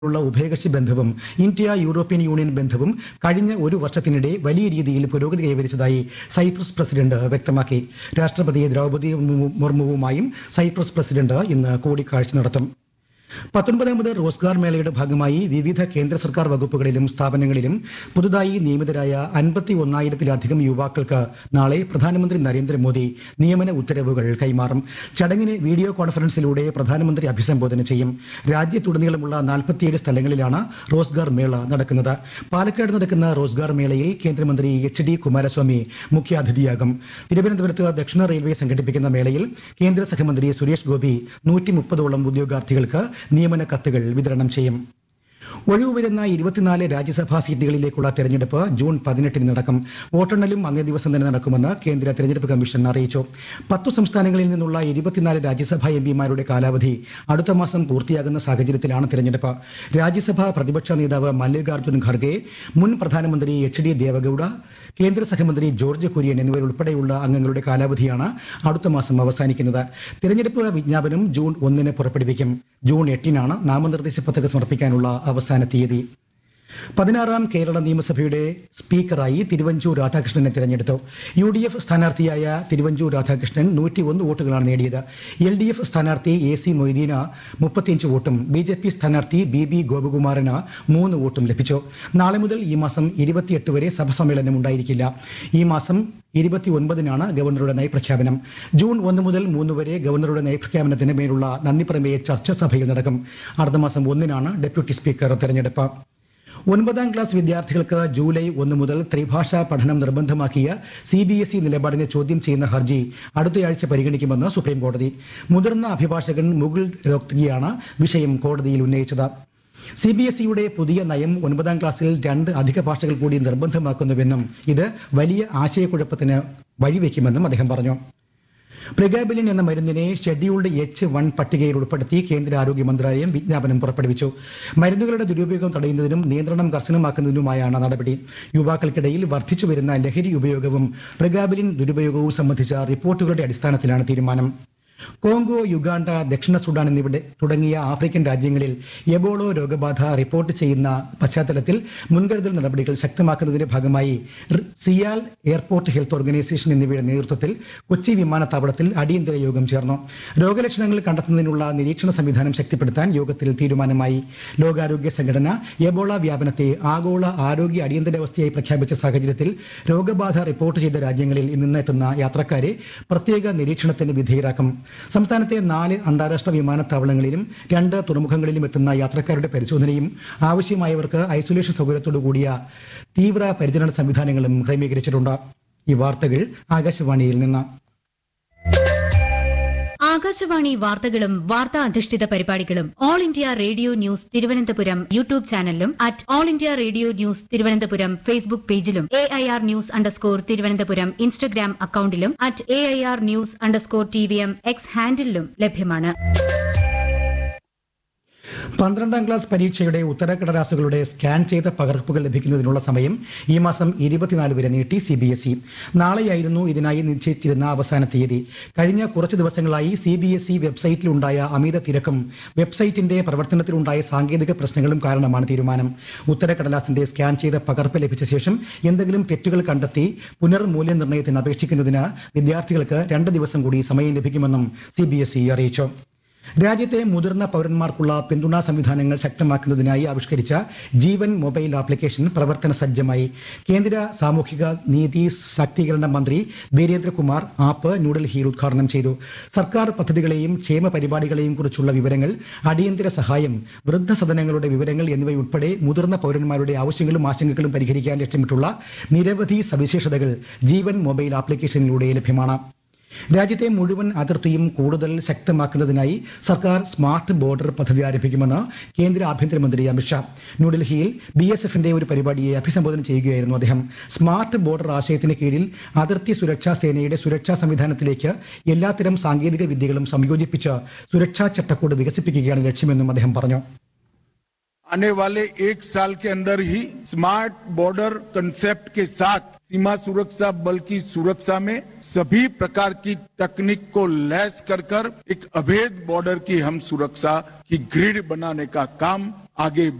ഉള്ള ഉഭയകക്ഷി ബന്ധവും ഇന്ത്യ യൂറോപ്യൻ യൂണിയൻ ബന്ധവും കഴിഞ്ഞ ഒരു വർഷത്തിനിടെ വലിയ രീതിയിൽ പുരോഗതി കൈവരിച്ചതായി സൈപ്രസ് പ്രസിഡന്റ് വ്യക്തമാക്കി രാഷ്ട്രപതി ദ്രൗപദി മുർമുവുമായും സൈപ്രസ് പ്രസിഡന്റ് ഇന്ന് കൂടിക്കാഴ്ച നടത്തും പത്തൊൻപതാമത് റോസ്ഗാർ മേളയുടെ ഭാഗമായി വിവിധ കേന്ദ്ര സർക്കാർ വകുപ്പുകളിലും സ്ഥാപനങ്ങളിലും പുതുതായി നിയമിതരായ അൻപത്തി ഒന്നായിരത്തിലധികം യുവാക്കൾക്ക് നാളെ പ്രധാനമന്ത്രി നരേന്ദ്രമോദി നിയമന ഉത്തരവുകൾ കൈമാറും ചടങ്ങിനെ വീഡിയോ കോൺഫറൻസിലൂടെ പ്രധാനമന്ത്രി അഭിസംബോധന ചെയ്യും രാജ്യത്തുടനീളമുള്ള നാൽപ്പത്തിയേഴ് സ്ഥലങ്ങളിലാണ് റോസ്ഗാർ മേള നടക്കുന്നത് പാലക്കാട് നടക്കുന്ന റോസ്ഗാർ മേളയിൽ കേന്ദ്രമന്ത്രി എച്ച് ഡി കുമാരസ്വാമി മുഖ്യാതിഥിയാകും തിരുവനന്തപുരത്ത് ദക്ഷിണ റെയിൽവേ സംഘടിപ്പിക്കുന്ന മേളയിൽ കേന്ദ്ര സഹമന്ത്രി സുരേഷ് ഗോപി നൂറ്റി മുപ്പതോളം ഉദ്യോഗാർത്ഥികൾക്ക് നിയമന കത്തുകൾ വിതരണം ചെയ്യും ഒഴിവ് വരുന്ന ഇരുപത്തിനാല് രാജ്യസഭാ സീറ്റുകളിലേക്കുള്ള തെരഞ്ഞെടുപ്പ് ജൂൺ പതിനെട്ടിന് നടക്കും വോട്ടെണ്ണലും അന്നേ ദിവസം തന്നെ നടക്കുമെന്ന് കേന്ദ്ര തെരഞ്ഞെടുപ്പ് കമ്മീഷൻ അറിയിച്ചു പത്തു സംസ്ഥാനങ്ങളിൽ നിന്നുള്ള ഇരുപത്തിനാല് രാജ്യസഭാ എംപിമാരുടെ കാലാവധി അടുത്ത മാസം പൂർത്തിയാകുന്ന സാഹചര്യത്തിലാണ് തെരഞ്ഞെടുപ്പ് രാജ്യസഭാ പ്രതിപക്ഷ നേതാവ് മല്ലികാർജ്ജുൻ ഖർഗെ മുൻ പ്രധാനമന്ത്രി എച്ച് ഡി ദേവഗൌഡ കേന്ദ്ര സഹമന്ത്രി ജോർജ് കുര്യൻ എന്നിവരുൾപ്പെടെയുള്ള അംഗങ്ങളുടെ കാലാവധിയാണ് അടുത്ത മാസം അവസാനിക്കുന്നത് തെരഞ്ഞെടുപ്പ് വിജ്ഞാപനം ജൂൺ ഒന്നിന് പുറപ്പെടുവിക്കും ജൂൺ എട്ടിനാണ് നാമനിർദ്ദേശ പത്രിക സമർപ്പിക്കാനുള്ള അവസാന തീയതി പതിനാറാം കേരള നിയമസഭയുടെ സ്പീക്കറായി തിരുവഞ്ചൂർ രാധാകൃഷ്ണനെ തിരഞ്ഞെടുത്തു യു ഡി എഫ് സ്ഥാനാർത്ഥിയായ തിരുവഞ്ചൂർ രാധാകൃഷ്ണൻ നൂറ്റിയൊന്ന് വോട്ടുകളാണ് നേടിയത് എൽ ഡി എഫ് സ്ഥാനാർത്ഥി എ സി മൊയ്തീന് മുപ്പത്തിയഞ്ച് വോട്ടും ബി ജെ പി സ്ഥാനാർത്ഥി ബി ബി ഗോപകുമാറിന് മൂന്ന് വോട്ടും ലഭിച്ചു നാളെ മുതൽ ഈ മാസം ഇരുപത്തിയെട്ട് വരെ സഭ സമ്മേളനം ഉണ്ടായിരിക്കില്ല ഈ മാസം ഇരുപത്തിയൊൻപതിനാണ് ഗവർണറുടെ നയപ്രഖ്യാപനം ജൂൺ ഒന്ന് മുതൽ മൂന്ന് വരെ ഗവർണറുടെ നയപ്രഖ്യാപനത്തിന് മേലുള്ള നന്ദിപ്രമേയ ചർച്ച സഭയിൽ നടക്കും അടുത്ത മാസം ഒന്നിനാണ് ഡെപ്യൂട്ടി സ്പീക്കർ തെരഞ്ഞെടുപ്പ് ഒൻപതാം ക്ലാസ് വിദ്യാർത്ഥികൾക്ക് ജൂലൈ ഒന്ന് മുതൽ ത്രിഭാഷാ പഠനം നിർബന്ധമാക്കിയ സി ബി എസ് ഇ നിലപാടിനെ ചോദ്യം ചെയ്യുന്ന ഹർജി അടുത്തയാഴ്ച പരിഗണിക്കുമെന്ന് സുപ്രീംകോടതി മുതിർന്ന അഭിഭാഷകൻ മുകുൾ രോഹ്തഗിയാണ് വിഷയം കോടതിയിൽ ഉന്നയിച്ചത് സി ബി എസ് ഇയുടെ പുതിയ നയം ഒൻപതാം ക്ലാസ്സിൽ രണ്ട് അധിക ഭാഷകൾ കൂടി നിർബന്ധമാക്കുന്നുവെന്നും ഇത് വലിയ ആശയക്കുഴപ്പത്തിന് വഴിവെക്കുമെന്നും അദ്ദേഹം പറഞ്ഞു പ്രിഗാബിലിൻ എന്ന മരുന്നിനെ ഷെഡ്യൂൾഡ് എച്ച് വൺ പട്ടികയിൽ ഉൾപ്പെടുത്തി കേന്ദ്ര ആരോഗ്യ മന്ത്രാലയം വിജ്ഞാപനം പുറപ്പെടുവിച്ചു മരുന്നുകളുടെ ദുരുപയോഗം തടയുന്നതിനും നിയന്ത്രണം കർശനമാക്കുന്നതിനുമായാണ് നടപടി യുവാക്കൾക്കിടയിൽ വർദ്ധിച്ചുവരുന്ന ലഹരി ഉപയോഗവും പ്രിഗാബിലിൻ ദുരുപയോഗവും സംബന്ധിച്ച റിപ്പോർട്ടുകളുടെ അടിസ്ഥാനത്തിലാണ് തീരുമാനം കോങ്കോ യുഗാണ്ട ദക്ഷിണ സുഡാൻ എന്നിവിടെ തുടങ്ങിയ ആഫ്രിക്കൻ രാജ്യങ്ങളിൽ എബോളോ രോഗബാധ റിപ്പോർട്ട് ചെയ്യുന്ന പശ്ചാത്തലത്തിൽ മുൻകരുതൽ നടപടികൾ ശക്തമാക്കുന്നതിന്റെ ഭാഗമായി റി- സിയാൽ എയർപോർട്ട് ഹെൽത്ത് ഓർഗനൈസേഷൻ എന്നിവയുടെ നേതൃത്വത്തിൽ കൊച്ചി വിമാനത്താവളത്തിൽ അടിയന്തര യോഗം ചേർന്നു രോഗലക്ഷണങ്ങൾ കണ്ടെത്തുന്നതിനുള്ള നിരീക്ഷണ സംവിധാനം ശക്തിപ്പെടുത്താൻ യോഗത്തിൽ തീരുമാനമായി ലോകാരോഗ്യ സംഘടന എബോള വ്യാപനത്തെ ആഗോള ആരോഗ്യ അടിയന്തരാവസ്ഥയായി പ്രഖ്യാപിച്ച സാഹചര്യത്തിൽ രോഗബാധ റിപ്പോർട്ട് ചെയ്ത രാജ്യങ്ങളിൽ നിന്ന് എത്തുന്ന യാത്രക്കാരെ പ്രത്യേക നിരീക്ഷണത്തിന് വിധേയരാക്കും സംസ്ഥാനത്തെ നാല് അന്താരാഷ്ട്ര വിമാനത്താവളങ്ങളിലും രണ്ട് തുറമുഖങ്ങളിലും എത്തുന്ന യാത്രക്കാരുടെ പരിശോധനയും ആവശ്യമായവർക്ക് ഐസൊലേഷൻ സൗകര്യത്തോടു കൂടിയ തീവ്ര പരിചരണ സംവിധാനങ്ങളും ക്രമീകരിച്ചിട്ടുണ്ട് ഈ വാർത്തകൾ ആകാശവാണിയിൽ നിന്ന് ആകാശവാണി വാർത്തകളും വാർത്താ അധിഷ്ഠിത പരിപാടികളും All India Radio news Thiruvananthapuram YouTube ചാനലിലും at All India Radio news Thiruvananthapuram Facebook പേജിലും A I R news underscore Thiruvananthapuram Instagram അക്കൌണ്ടിലും at A I R news underscore T V M X ഹാൻഡിലും ലഭ്യമാണ് പന്ത്രണ്ടാം ക്ലാസ് പരീക്ഷയുടെ ഉത്തരക്കടലാസുകളുടെ സ്കാൻ ചെയ്ത പകർപ്പുകൾ ലഭിക്കുന്നതിനുള്ള സമയം ഈ മാസം ഇരുപത്തിനാല് വരെ നീട്ടി സി ബി എസ് ഇ നാളെയായിരുന്നു ഇതിനായി നിശ്ചയിച്ചിരുന്ന അവസാന തീയതി കഴിഞ്ഞ കുറച്ച് ദിവസങ്ങളായി സി ബി എസ് ഇ വെബ്സൈറ്റിലുണ്ടായ അമിത തിരക്കും വെബ്സൈറ്റിന്റെ പ്രവർത്തനത്തിലുണ്ടായ സാങ്കേതിക പ്രശ്നങ്ങളും കാരണമാണ് തീരുമാനം ഉത്തരക്കടലാസിന്റെ സ്കാൻ ചെയ്ത പകർപ്പ് ലഭിച്ച ശേഷം എന്തെങ്കിലും തെറ്റുകൾ കണ്ടെത്തി പുനർമൂല്യനിർണ്ണയത്തിന് അപേക്ഷിക്കുന്നതിന് വിദ്യാർത്ഥികൾക്ക് രണ്ട് ദിവസം കൂടി സമയം ലഭിക്കുമെന്നും സി ബി എസ് ഇ അറിയിച്ചു രാജ്യത്തെ മുതിർന്ന പൌരന്മാർക്കുള്ള പിന്തുണാ സംവിധാനങ്ങൾ ശക്തമാക്കുന്നതിനായി ആവിഷ്കരിച്ച ജീവൻ മൊബൈൽ ആപ്ലിക്കേഷൻ പ്രവർത്തന സജ്ജമായി കേന്ദ്ര സാമൂഹിക നീതി ശാക്തീകരണ മന്ത്രി വീരേന്ദ്രകുമാർ ആപ്പ് ന്യൂഡൽഹിയിൽ ഉദ്ഘാടനം ചെയ്തു സർക്കാർ പദ്ധതികളെയും ക്ഷേമ പരിപാടികളെയും കുറിച്ചുള്ള വിവരങ്ങൾ അടിയന്തര സഹായം വൃദ്ധസദനങ്ങളുടെ വിവരങ്ങൾ എന്നിവയുൾപ്പെടെ മുതിർന്ന പൌരന്മാരുടെ ആവശ്യങ്ങളും ആശങ്കകളും പരിഹരിക്കാൻ ലക്ഷ്യമിട്ടുള്ള നിരവധി സവിശേഷതകൾ ജീവൻ മൊബൈൽ ആപ്ലിക്കേഷനിലൂടെ ലഭ്യമാണ് രാജ്യത്തെ മുഴുവൻ അതിർത്തിയും കൂടുതൽ ശക്തമാക്കുന്നതിനായി സർക്കാർ സ്മാർട്ട് ബോർഡർ പദ്ധതി ആരംഭിക്കുമെന്ന് കേന്ദ്ര ആഭ്യന്തരമന്ത്രി അമിത്ഷാ ന്യൂഡൽഹിയിൽ ബി എസ് എഫിന്റെ ഒരു പരിപാടിയെ അഭിസംബോധന ചെയ്യുകയായിരുന്നു അദ്ദേഹം സ്മാർട്ട് ബോർഡർ ആശയത്തിന് കീഴിൽ അതിർത്തി സുരക്ഷാ സേനയുടെ സുരക്ഷാ സംവിധാനത്തിലേക്ക് എല്ലാത്തരം സാങ്കേതിക വിദ്യകളും സംയോജിപ്പിച്ച് സുരക്ഷാ ചട്ടക്കൂട് വികസിപ്പിക്കുകയാണ് ലക്ഷ്യമെന്നും അദ്ദേഹം പറഞ്ഞു आने वाले एक साल के अंदर ही स्मार्ट बॉर्डर कंसेप्ट के साथ सीमा सुरक्षा बल की सुरक्षा में सभी प्रकार की तकनीक को लैस कर कर एक अभेद बॉर्डर की हम सुरक्षा की ग्रिड बनाने का काम आगे